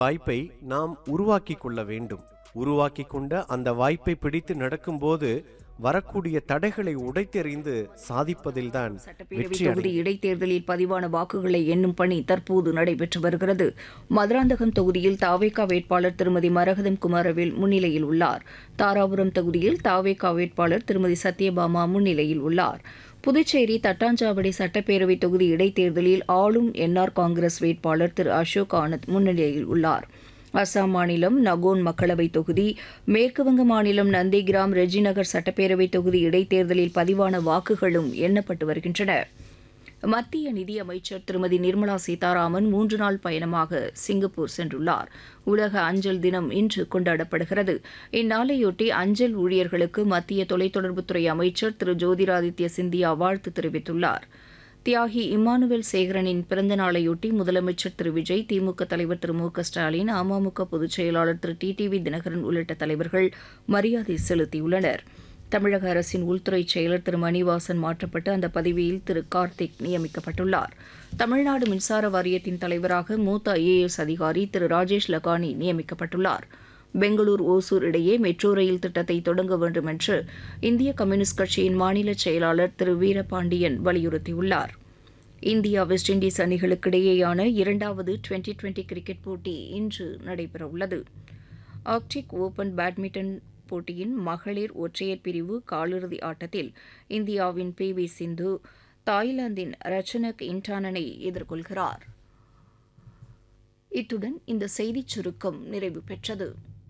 வாய்ப்பை நாம் உருவாக்கி கொள்ள வேண்டும் உருவாக்கி கொண்ட அந்த வாய்ப்பை பிடித்து நடக்கும்போது வரக்கூடிய தடைகளை உடைத்தெறிந்து சாதிப்பதில்தான் சட்டப்பேரவை வெற்றி தொகுதி இடைத்தேர்தலில் பதிவான வாக்குகளை எண்ணும் பணி தற்போது நடைபெற்று வருகிறது மதுராந்தகம் தொகுதியில் தாவேகா வேட்பாளர் திருமதி மரகதம் குமாரவேல் முன்னிலையில் உள்ளார் தாராபுரம் தொகுதியில் தாவேகா வேட்பாளர் திருமதி சத்யபாமா முன்னிலையில் உள்ளார் புதுச்சேரி தட்டாஞ்சாவடி சட்டப்பேரவை தொகுதி இடைத்தேர்தலில் ஆளும் என்ஆர் காங்கிரஸ் வேட்பாளர் திரு அசோக் ஆனந்த் முன்னிலையில் உள்ளார் அசாம் மாநிலம் நகோன் மக்களவைத் தொகுதி மேற்குவங்க மாநிலம் நந்திகிராம் ரெஜிநகர் சட்டப்பேரவைத் தொகுதி இடைத்தேர்தலில் பதிவான வாக்குகளும் எண்ணப்பட்டு வருகின்றன மத்திய நிதியமைச்சர் திருமதி நிர்மலா சீதாராமன் மூன்று நாள் பயணமாக சிங்கப்பூர் சென்றுள்ளார் உலக அஞ்சல் தினம் இன்று கொண்டாடப்படுகிறது இந்நாளையொட்டி அஞ்சல் ஊழியர்களுக்கு மத்திய தொலைத்தொடர்புத்துறை அமைச்சர் திரு ஜோதிராதித்ய சிந்தியா வாழ்த்து தெரிவித்துள்ளார் தியாகி இம்மானுவேல் சேகரனின் பிறந்த நாளையொட்டி முதலமைச்சர் திரு விஜய் திமுக தலைவர் திரு மு க ஸ்டாலின் அமமுக பொதுச் செயலாளர் திரு டிடிவி தினகரன் உள்ளிட்ட தலைவர்கள் மரியாதை செலுத்தியுள்ளனர் தமிழக அரசின் உள்துறை செயலர் திரு மணிவாசன் மாற்றப்பட்டு அந்த பதவியில் திரு கார்த்திக் நியமிக்கப்பட்டுள்ளார் தமிழ்நாடு மின்சார வாரியத்தின் தலைவராக மூத்த ஐஏஎஸ் அதிகாரி திரு ராஜேஷ் லகானி நியமிக்கப்பட்டுள்ளார் பெங்களூர் ஓசூர் இடையே மெட்ரோ ரயில் திட்டத்தை தொடங்க வேண்டும் என்று இந்திய கம்யூனிஸ்ட் கட்சியின் மாநில செயலாளர் திரு வீரபாண்டியன் வலியுறுத்தியுள்ளார் இந்தியா வெஸ்ட் இண்டீஸ் அணிகளுக்கிடையேயான இரண்டாவது டுவெண்டி டுவெண்டி கிரிக்கெட் போட்டி இன்று நடைபெறவுள்ளது ஆர்க்டிக் ஓபன் பேட்மிண்டன் போட்டியின் மகளிர் ஒற்றையர் பிரிவு காலிறுதி ஆட்டத்தில் இந்தியாவின் பி வி சிந்து தாய்லாந்தின் ரச்சனக் இன்டானனை எதிர்கொள்கிறார் இத்துடன் இந்த செய்திச் சுருக்கம் நிறைவு பெற்றது